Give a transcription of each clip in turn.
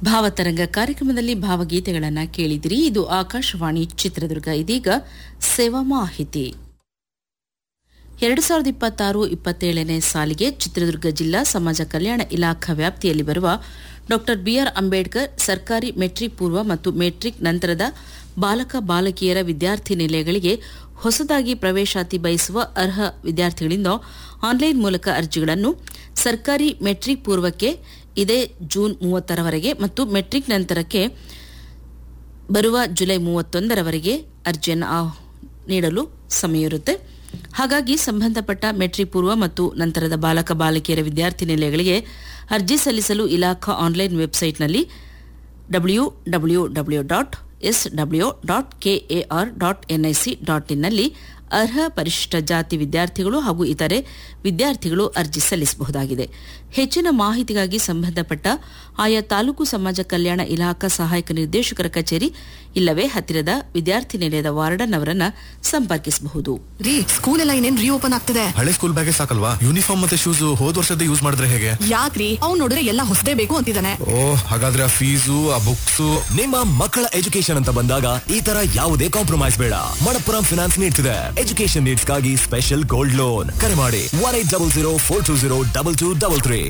ಭಾವತರಂಗ ಕಾರ್ಯಕ್ರಮದಲ್ಲಿ ಭಾವಗೀತೆಗಳನ್ನು ಕೇಳಿದಿರಿ ಇದು ಆಕಾಶವಾಣಿ ಚಿತ್ರದುರ್ಗ ಇದೀಗ ಸೇವಾ ಮಾಹಿತಿ ಎರಡು ಸಾವಿರದ ಇಪ್ಪತ್ತಾರು ಇಪ್ಪತ್ತೇಳನೇ ಸಾಲಿಗೆ ಚಿತ್ರದುರ್ಗ ಜಿಲ್ಲಾ ಸಮಾಜ ಕಲ್ಯಾಣ ಇಲಾಖಾ ವ್ಯಾಪ್ತಿಯಲ್ಲಿ ಬರುವ ಡಾ ಬಿಆರ್ ಅಂಬೇಡ್ಕರ್ ಸರ್ಕಾರಿ ಮೆಟ್ರಿಕ್ ಪೂರ್ವ ಮತ್ತು ಮೆಟ್ರಿಕ್ ನಂತರದ ಬಾಲಕ ಬಾಲಕಿಯರ ವಿದ್ಯಾರ್ಥಿ ನಿಲಯಗಳಿಗೆ ಹೊಸದಾಗಿ ಪ್ರವೇಶಾತಿ ಬಯಸುವ ಅರ್ಹ ವಿದ್ಯಾರ್ಥಿಗಳಿಂದ ಆನ್ಲೈನ್ ಮೂಲಕ ಅರ್ಜಿಗಳನ್ನು ಸರ್ಕಾರಿ ಮೆಟ್ರಿಕ್ ಪೂರ್ವಕ್ಕೆ ಇದೇ ಜೂನ್ ಮೂವತ್ತರವರೆಗೆ ಮತ್ತು ಮೆಟ್ರಿಕ್ ನಂತರಕ್ಕೆ ಬರುವ ಜುಲೈ ಮೂವತ್ತೊಂದರವರೆಗೆ ಅರ್ಜಿಯನ್ನು ಆ- ನೀಡಲು ಸಮಯ ಇರುತ್ತೆ ಹಾಗಾಗಿ ಸಂಬಂಧಪಟ್ಟ ಮೆಟ್ರಿಕ್ ಪೂರ್ವ ಮತ್ತು ನಂತರದ ಬಾಲಕ ಬಾಲಕಿಯರ ವಿದ್ಯಾರ್ಥಿ ನಿಲಯಗಳಿಗೆ ಅರ್ಜಿ ಸಲ್ಲಿಸಲು ಇಲಾಖಾ ಆನ್ಲೈನ್ ವೆಬ್ಸೈಟ್ನಲ್ಲಿ W W W dot S W dot KAR dot NIC dot ಇನ್ನಲ್ಲಿ ಅರ್ಹ ಪರಿಶಿಷ್ಟ ಜಾತಿ ವಿದ್ಯಾರ್ಥಿಗಳು ಹಾಗೂ ಇತರೆ ವಿದ್ಯಾರ್ಥಿಗಳು ಅರ್ಜಿ ಸಲ್ಲಿಸಬಹುದಾಗಿದೆ ಹೆಚ್ಚಿನ ಮಾಹಿತಿಗಾಗಿ ಸಂಬಂಧಪಟ್ಟ ಆಯಾ ತಾಲೂಕು ಸಮಾಜ ಕಲ್ಯಾಣ ಇಲಾಖಾ ಸಹಾಯಕ ನಿರ್ದೇಶಕರ ಕಚೇರಿ ಇಲ್ಲವೇ ಹತ್ತಿರದ ವಿದ್ಯಾರ್ಥಿ ನಿಲಯದ ವಾರ್ಡನ್ ಅವರನ್ನ ಸಂಪರ್ಕಿಸಬಹುದು ರೀ ಸ್ಕೂಲ್ ಎಲ್ಲ ಇನ್ನೇನ್ ರೀಓಪನ್ ಆಗ್ತಿದೆ ಹಳೆ ಸ್ಕೂಲ್ ಬ್ಯಾಗೇ ಸಾಕಲ್ವಾ ಯೂನಿಫಾರ್ಮ್ ಮತ್ತೆ ಶೂಸ್ ಹೋದ್ ವರ್ಷದ ಯೂಸ್ ಮಾಡಿದ್ರೆ ಹೇಗೆ ಯಾಕ್ರಿ ಅವ್ನ್ ನೋಡಿದ್ರೆ ಎಲ್ಲ ಹೊಸದೇ ಬೇಕು ಅಂತಿದ್ದಾನೆ ಓ ಹಾಗಾದ್ರೆ ಆ ಫೀಸು ಆ ಬುಕ್ಸ್ ನಿಮ್ಮ ಮಕ್ಕಳ ಎಜುಕೇಶನ್ ಅಂತ ಬಂದಾಗ ಈ ತರ ಯಾವುದೇ ಕಾಂಪ್ರಮೈಸ್ ಬೇಡ ಮಣಪ್ಪುರಂ ಫಿನಾನ್ಸ್ ನೀಡ್ತಿದೆ ಎಜುಕೇಶನ್ ನೀಡ್ಸ್ಗಾಗಿ ಸ್ಪೆಷಲ್ ಗೋಲ್ಡ್ ಲೋನ್ ಕರೆ ಮಾಡಿ one eight double zero four two zero double two double three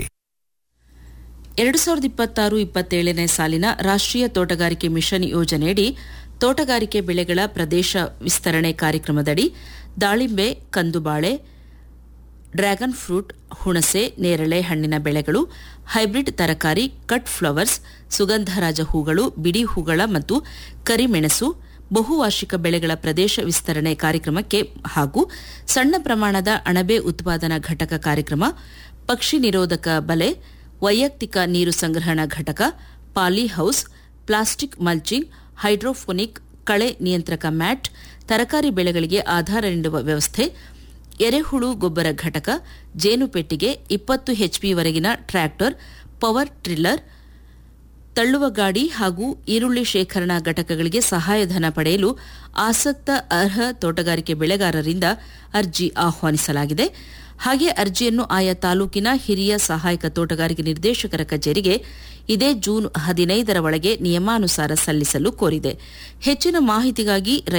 ಎರಡು ಸಾವಿರದ ಇಪ್ಪತ್ತಾರು ಇಪ್ಪತ್ತೇಳನೇ ಸಾಲಿನ ರಾಷ್ಟ್ರೀಯ ತೋಟಗಾರಿಕೆ ಮಿಷನ್ ಯೋಜನೆಯಡಿ ತೋಟಗಾರಿಕೆ ಬೆಳೆಗಳ ಪ್ರದೇಶ ವಿಸ್ತರಣೆ ಕಾರ್ಯಕ್ರಮದಡಿ ದಾಳಿಂಬೆ ಕಂದುಬಾಳೆ ಡ್ರ್ಯಾಗನ್ ಫ್ರೂಟ್ ಹುಣಸೆ ನೇರಳೆ ಹಣ್ಣಿನ ಬೆಳೆಗಳು ಹೈಬ್ರಿಡ್ ತರಕಾರಿ ಕಟ್ ಫ್ಲವರ್ಸ್ ಸುಗಂಧರಾಜ ಹೂಗಳು ಬಿಡಿ ಹೂಗಳ ಮತ್ತು ಕರಿಮೆಣಸು ಬಹುವಾರ್ಷಿಕ ಬೆಳೆಗಳ ಪ್ರದೇಶ ವಿಸ್ತರಣೆ ಕಾರ್ಯಕ್ರಮಕ್ಕೆ ಹಾಗೂ ಸಣ್ಣ ಪ್ರಮಾಣದ ಅಣಬೆ ಉತ್ಪಾದನಾ ಘಟಕ ಕಾರ್ಯಕ್ರಮ ಪಕ್ಷಿ ನಿರೋಧಕ ಬಲೆ ವೈಯಕ್ತಿಕ ನೀರು ಸಂಗ್ರಹಣಾ ಘಟಕ poly house plastic mulching hydroponic ಕಳೆ ನಿಯಂತ್ರಕ ಮ್ಯಾಟ್ ತರಕಾರಿ ಬೆಳೆಗಳಿಗೆ ಆಧಾರ ನೀಡುವ ವ್ಯವಸ್ಥೆ ಎರೆಹುಳು ಗೊಬ್ಬರ ಘಟಕ ಜೇನು ಪೆಟ್ಟಿಗೆ ಇಪ್ಪತ್ತು ಎಚ್ಪಿವರೆಗಿನ ಟ್ರ್ಯಾಕ್ಟರ್ ಪವರ್ ಟ್ರಿಲ್ಲರ್ ತಳ್ಳುವ ಗಾಡಿ ಹಾಗೂ ಈರುಳ್ಳಿ ಶೇಖರಣಾ ಘಟಕಗಳಿಗೆ ಸಹಾಯಧನ ಪಡೆಯಲು ಆಸಕ್ತ ಅರ್ಹ ತೋಟಗಾರಿಕೆ ಬೆಳೆಗಾರರಿಂದ ಅರ್ಜಿ ಆಹ್ವಾನಿಸಲಾಗಿದೆ ಹಾಗೆ ಅರ್ಜಿಯನ್ನು ಆಯಾ ತಾಲೂಕಿನ ಹಿರಿಯ ಸಹಾಯಕ ತೋಟಗಾರಿಕೆ ನಿರ್ದೇಶಕರ ಕಚೇರಿಗೆ ಇದೇ ಜೂನ್ ಹದಿನೈದರ ಒಳಗೆ ನಿಯಮಾನುಸಾರ ಸಲ್ಲಿಸಲು ಕೋರಿದೆ ಹೆಚ್ಚಿನ ಮಾಹಿತಿಗಾಗಿ